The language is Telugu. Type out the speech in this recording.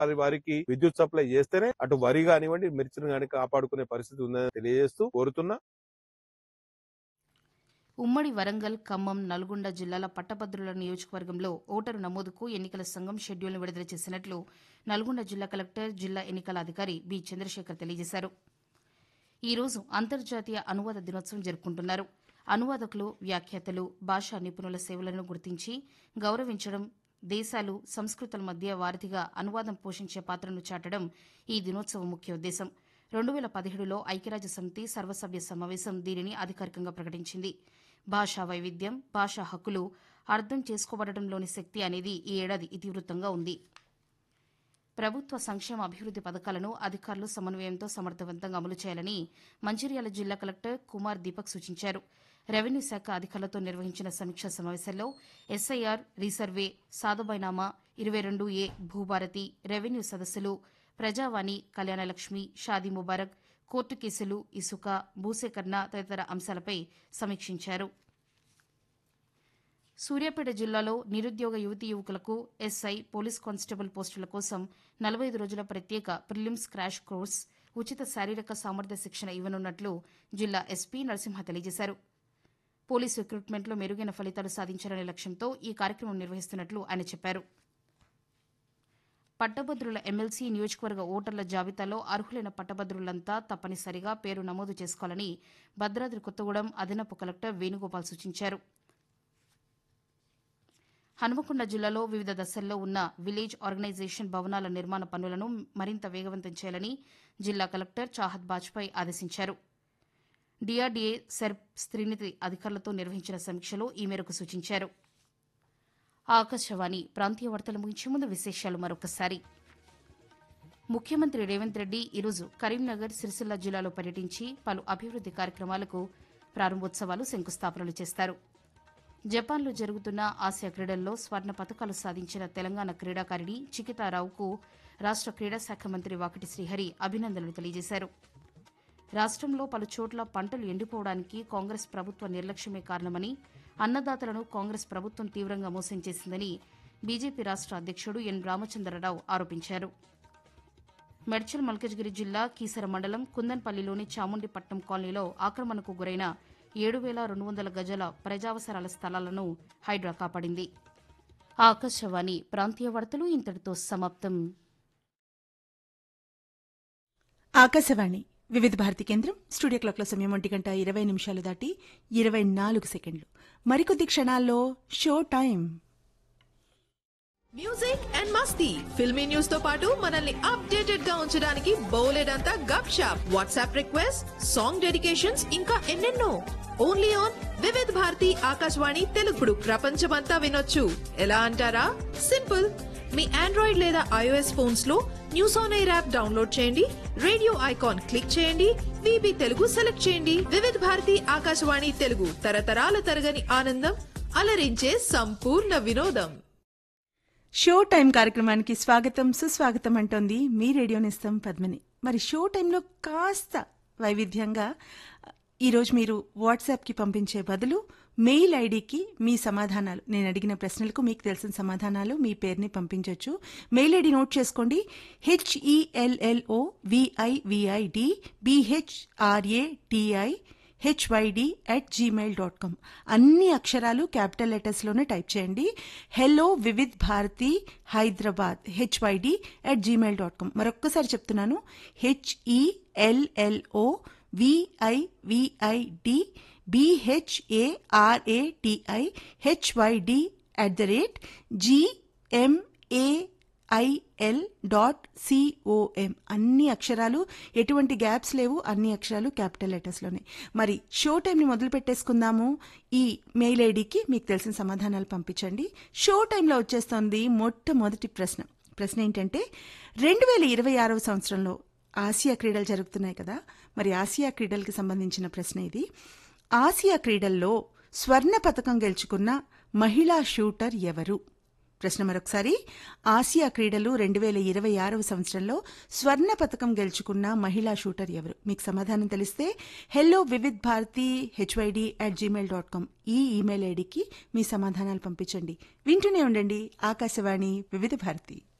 వారి వారికి విద్యుత్ సప్లై చేస్తేనే అటు వరి కానివ్వండి మిర్చిని కానీ కాపాడుకునే పరిస్థితి ఉందని తెలియజేస్తూ కోరుతున్నా ఉమ్మడి వరంగల్ ఖమ్మం నల్గొండ జిల్లాల పట్టభద్రుల నియోజకవర్గంలో ఓటరు నమోదుకు ఎన్నికల సంఘం షెడ్యూల్ను విడుదల చేసినట్లు నల్గొండ జిల్లా కలెక్టర్ జిల్లా ఎన్నికల అధికారి బి చంద్రశేఖర్ తెలియజేశారు ఈ రోజు అంతర్జాతీయ అనువాద దినోత్సవం జరుపుకుంటున్నారు అనువాదకులు వ్యాఖ్యాతలు భాషా నిపుణుల సేవలను గుర్తించి గౌరవించడం దేశాలు సంస్కృతుల మధ్య వారధిగా అనువాదం పోషించే పాత్రను చాటడం ఈ దినోత్సవం ముఖ్య ఉద్దేశం రెండు వేల పదిహేడులో ఐక్యరాజ్య సమితి సర్వసభ్య సమావేశం దీనిని అధికారికంగా ప్రకటించింది భాషా వైవిధ్యం భాషా హక్కులు అర్థం చేసుకోబడటంలోని శక్తి అనేది ఈ ఏడాది ఇతివృత్తంగా ఉంది ప్రభుత్వ సంక్షేమ అభివృద్ది పథకాలను అధికారులు సమన్వయంతో సమర్థవంతంగా అమలు చేయాలని మంచిర్యాల జిల్లా కలెక్టర్ కుమార్ దీపక్ సూచించారు రెవెన్యూ శాఖ అధికారులతో నిర్వహించిన సమీక్షా సమావేశంలో ఎస్ఐఆర్ రీసర్వే సాధుబైనామా ఇరవై రెండు ఏ భూభారతి రెవెన్యూ సదస్సులు ప్రజావాణి కళ్యాణలక్ష్మి షాదీ ముబారక్ కోర్టు కేసులు ఇసుక భూసేకరణ తదితర అంశాలపై సమీక్షించారు సూర్యాపేట జిల్లాలో నిరుద్యోగ యువతీ యువకులకు ఎస్ఐ పోలీస్ కానిస్టేబుల్ పోస్టుల కోసం నలభై ఐదు రోజుల ప్రత్యేక ప్రిలిమ్స్ క్రాష్ కోర్స్ ఉచిత శారీరక సామర్థ్య శిక్షణ ఇవ్వనున్నట్లు జిల్లా ఎస్పీ నరసింహ తెలియజేశారు పోలీసు రిక్రూట్మెంట్లో మెరుగైన ఫలితాలు సాధించాలనే లక్ష్యంతో ఈ కార్యక్రమం నిర్వహిస్తున్నట్లు ఆయన చెప్పారు పట్టభద్రుల ఎమ్మెల్సీ నియోజకవర్గ ఓటర్ల జాబితాలో అర్హులైన పట్టభద్రులంతా తప్పనిసరిగా పేరు నమోదు చేసుకోవాలని భద్రాద్రి కొత్తగూడెం అదనపు కలెక్టర్ వేణుగోపాల్ సూచించారు హనుమకొండ జిల్లాలో వివిధ దశల్లో ఉన్న విలేజ్ ఆర్గనైజేషన్ భవనాల నిర్మాణ పనులను మరింత వేగవంతం చేయాలని జిల్లా కలెక్టర్ చాహత్ బాజ్పాయ్ ఆదేశించారు డిఆర్డీఏ సెర్ప్ స్త్రీనిధి అధికారులతో నిర్వహించిన సమీక్షలో ఈ మేరకు సూచించారు ఆకాశవాణి ప్రాంతీయ వార్తలు ముగించే ముందు విశేషాలు మరొకసారి ముఖ్యమంత్రి రేవంత్ రెడ్డి ఈరోజు కరీంనగర్ సిరిసిల్ల జిల్లాలో పర్యటించి పలు అభివృద్ది కార్యక్రమాలకు ప్రారంభోత్సవాలు శంకుస్థాపనలు చేస్తారు జపాన్లో జరుగుతున్న ఆసియా క్రీడల్లో స్వర్ణ పతకాలు సాధించిన తెలంగాణ క్రీడాకారిణి చికితారావుకు రాష్ట క్రీడా శాఖ మంత్రి వాకటి శ్రీహరి అభినందనలు తెలియజేశారు రాష్ట్రంలో పలు చోట్ల పంటలు ఎండిపోవడానికి కాంగ్రెస్ ప్రభుత్వ నిర్లక్ష్యమే కారణమని అన్నదాతలను కాంగ్రెస్ ప్రభుత్వం తీవ్రంగా మోసం చేసిందని బీజేపీ రాష్ట్ర అధ్యక్షుడు ఎన్ రామచంద్రరావు ఆరోపించారు మెడ్చల్ మల్కజ్గిరి జిల్లా కీసర మండలం కుందన్పల్లిలోని చాముండిపట్నం కాలనీలో ఆక్రమణకు గురైన ఏడు వేల రెండు వందల గజాల ప్రజావసరాల స్థలాలను హైడ్రా కాపాడింది ఆకాశవాణి ప్రాంతీయ వార్తలు ఇంతటితో సమాప్తం ఆకాశవాణి వివిధ భారతి కేంద్రం స్టూడియో క్లాక్ల సమయం ఒంటి గంట ఇరవై నిమిషాలు దాటి ఇరవై నాలుగు సెకండ్లు మరికొద్ది క్షణాల్లో షో టైం మ్యూజిక్ అండ్ మస్తీ ఫిల్మీ న్యూస్ తో పాటు మనల్ని అప్డేటెడ్ గా ఉంచడానికి బోలెడంతా Gup Shup WhatsApp request song dedications ఇంకా ఎన్నెన్నో ఓన్లీ ఆన్ వివిధ్ భారతి ఆకాశవాణి తెలుగుడు ప్రపంచమంతా వినొచ్చు ఎలా అంటారా సింపుల్ మీ ఆండ్రాయిడ్ లేదా ఐఓఎస్ ఫోన్స్ లో news on air app download చేయండి రేడియో ఐకాన్ క్లిక్ చేయండి విబి తెలుగు సెలెక్ట్ చేయండి వివిధ్ భారతి ఆకాశవాణి తెలుగు తరతరాల తరగని ఆనందం అలరించే సంపూర్ణ వినోదం షో టైం కార్యక్రమానికి స్వాగతం సుస్వాగతం అంటోంది మీ రేడియో నిస్తాం పద్మిని మరి షో టైంలో కాస్త వైవిధ్యంగా ఈరోజు మీరు వాట్సాప్కి పంపించే బదులు మెయిల్ ఐడికి మీ సమాధానాలు నేను అడిగిన ప్రశ్నలకు మీకు తెలిసిన సమాధానాలు మీ పేరుని పంపించవచ్చు మెయిల్ ఐడి నోట్ చేసుకోండి HELLO VIVID బిహెచ్ఆర్ఏ TI HYD at Gmail dot com అన్ని అక్షరాలు క్యాపిటల్ లెటర్స్లోనే టైప్ చేయండి hello Vividh Bharati Hyderabad HYD at Gmail dot com మరొక్కసారి చెప్తున్నాను HELLO VIVID BHARATI HYD at the rate GMA IL dot COM అన్ని అక్షరాలు ఎటువంటి గ్యాప్స్ లేవు అన్ని అక్షరాలు క్యాపిటల్ లెటర్స్లోనే మరి షో టైంని మొదలు పెట్టేసుకుందాము ఈ మెయిల్ ఐడికి మీకు తెలిసిన సమాధానాలు పంపించండి షో టైంలో వచ్చేస్తోంది మొట్టమొదటి ప్రశ్న ప్రశ్న ఏంటంటే రెండు వేల ఇరవై ఆరవ సంవత్సరంలో ఆసియా క్రీడలు జరుగుతున్నాయి కదా మరి ఆసియా క్రీడలకి సంబంధించిన ప్రశ్న ఇది ఆసియా క్రీడల్లో స్వర్ణ పథకం గెలుచుకున్న మహిళా షూటర్ ఎవరు ప్రశ్న మరొకసారి ఆసియా క్రీడలు రెండు వేల ఇరవై ఆరవ సంవత్సరంలో స్వర్ణ పథకం గెలుచుకున్న మహిళా షూటర్ ఎవరు మీకు సమాధానం తెలిస్తే hello Vividh Bharati HYD at Gmail dot com ఈ ఈమెయిల్ ఐడికి మీ సమాధానాలు పంపించండి వింటూనే ఉండండి ఆకాశవాణి వివిధ భారతి